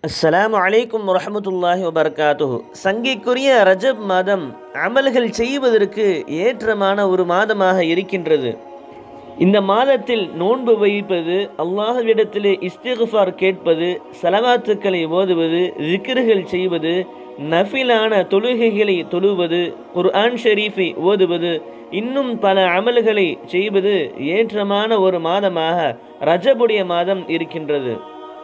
அஸ்ஸலாமு அலைக்கும் வரஹமத்துல்லாஹி வபரகாத்துஹு சங்கைக்குரிய ரஜப் மாதம் அமல்கள் செய்வதற்கு ஏற்றமான ஒரு மாதமாக இருக்கின்றது இந்த மாதத்தில் நோன்பு வைப்பது அல்லாஹ்விடத்திலே இஸ்திகுஃபார் கேட்பது சலவாத்துக்களை ஓதுவது திக்ருகள் செய்வது நஃபிலான தொழுகைகளை தொழுவது குர்ஆன் ஷரீஃபை ஓதுவது இன்னும் பல அமல்களை செய்வது ஏற்றமான ஒரு மாதமாக ரஜபுடைய மாதம் இருக்கின்றது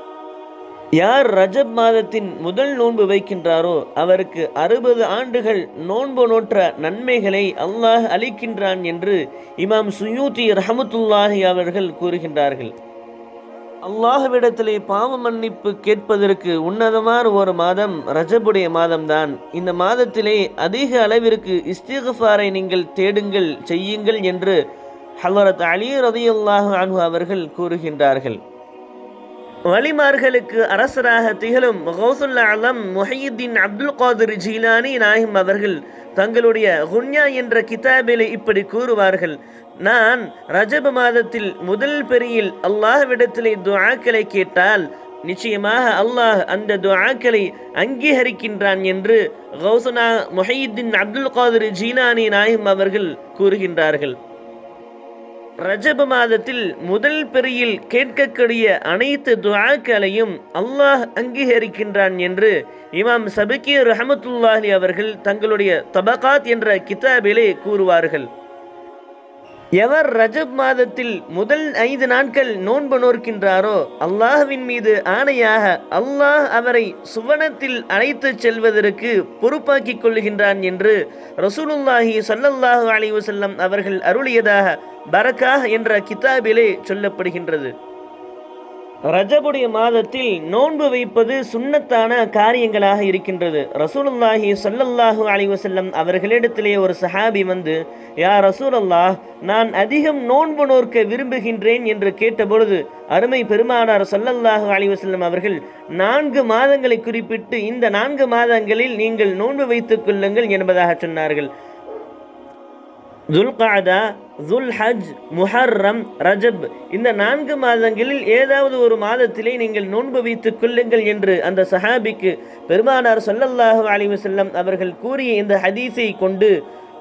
யார் ரஜப் மாதத்தின் முதல் நோன்பு வைக்கின்றாரோ அவருக்கு அறுபது ஆண்டுகள் நோன்பு நோற்ற நன்மைகளை அல்லாஹ் அளிக்கின்றான் என்று இமாம் சுயூத்தி ரஹமத்துல்லாஹி அவர்கள் கூறுகின்றார்கள் அல்லாஹ்விடத்திலே பாவ மன்னிப்பு கேட்பதற்கு உன்னதமான ஒரு மாதம் ரஜபுடைய மாதம்தான் இந்த மாதத்திலே அதிக அளவிற்கு இஸ்திகஃபாரை நீங்கள் தேடுங்கள் செய்யுங்கள் என்று ஹலரத் அலி ரதியுல்லாஹு அன்ஹு அவர்கள் கூறுகின்றார்கள் வலிமார்களுக்கு அரசராக திகழும் கௌசுல்லா அலம் முஹையுத்தீன் அப்துல் காதிர் ஜீலானி நாயிம் அவர்கள் தங்களுடைய குன்யா என்ற கிதாபிலே இப்படி கூறுவார்கள் நான் ரஜப மாதத்தில் முதல் பெரியில் அல்லாஹ்விடத்திலே துஆக்களை கேட்டால் நிச்சயமாக அல்லாஹ் அந்த துஆக்களை அங்கீகரிக்கின்றான் என்று கௌசனா முஹையுத்தீன் அப்துல் காதிர் ஜீலானி நாயிம் அவர்கள் கூறுகின்றார்கள் ரஜப மாதத்தில் முதல் பெரியில் கேட்கக்கூடிய அனைத்து துஆக்களையும் அல்லாஹ் அங்கீகரிக்கின்றான் என்று இமாம் சபிகி ரஹமத்துல்லாஹி அவர்கள் தங்களுடைய தபகாத் என்ற கிதாபிலே கூறுவார்கள் எவர் ரஜப் மாதத்தில் முதல் ஐந்து நாட்கள் நோன்பு நோர்க்கின்றாரோ அல்லாஹ்வின் மீது ஆணையாக அல்லாஹ் அவரை சுவனத்தில் அழைத்துச் செல்வதற்கு பொறுப்பாக்கிக் கொள்கின்றான் என்று ரசூலுல்லாஹி சல்லல்லாஹு அலைஹி வஸல்லம் அவர்கள் அருளியதாக பரக்கா என்ற கிதாபிலே சொல்லப்படுகின்றது ரஜபுடைய மாதத்தில் நோன்பு வைப்பது சுண்ணத்தான காரியங்களாக இருக்கின்றது ரசூலுல்லாஹி சல்லல்லாஹு அலைஹி வஸல்லம் அவர்களிடத்திலே ஒரு சஹாபி வந்து யா ரசூலல்லாஹ் நான் அதிகம் நோன்பு நோர்க்க விரும்புகின்றேன் என்று கேட்டபொழுது அருமை பெருமானார் சல்லல்லாஹு அலைஹி வஸல்லம் அவர்கள் நான்கு மாதங்களை குறிப்பிட்டு இந்த நான்கு மாதங்களில் நீங்கள் நோன்பு வைத்துக் கொள்ளுங்கள் என்பதாக சொன்னார்கள் துல்காதா துல் ஹஜ் முஹர்ரம் ரஜப் இந்த நான்கு மாதங்களில் ஏதாவது ஒரு மாதத்திலே நீங்கள் நோன்பு வைத்துக் கொள்ளுங்கள் என்று அந்த சஹாபிக்கு பெருமானார் சொல்லல்லாஹு அலைஹி வஸல்லம் அவர்கள் கூறிய இந்த ஹதீஸை கொண்டு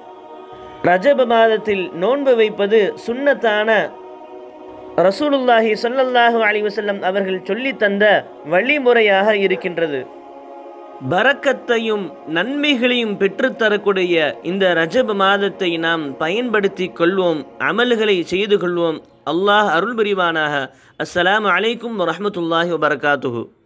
ரஜப மாதத்தில் நோன்பு வைப்பது சுன்னத்தான ரசூலுல்லாஹி சொல்லல்லாஹு அலைஹி வஸல்லம் அவர்கள் சொல்லித் தந்த வழிமுறையாக இருக்கின்றது பரக்கத்தையும் நன்மைகளையும் பெற்றுத்தரக்கூடிய இந்த ரஜப மாதத்தை நாம் பயன்படுத்தி கொள்வோம் அமல்களை செய்து கொள்வோம் அல்லாஹ் அருள் புரிவானாக அஸ்ஸலாமு அலைக்கும் வரஹ்மத்துல்லாஹி வபரகாத்துஹு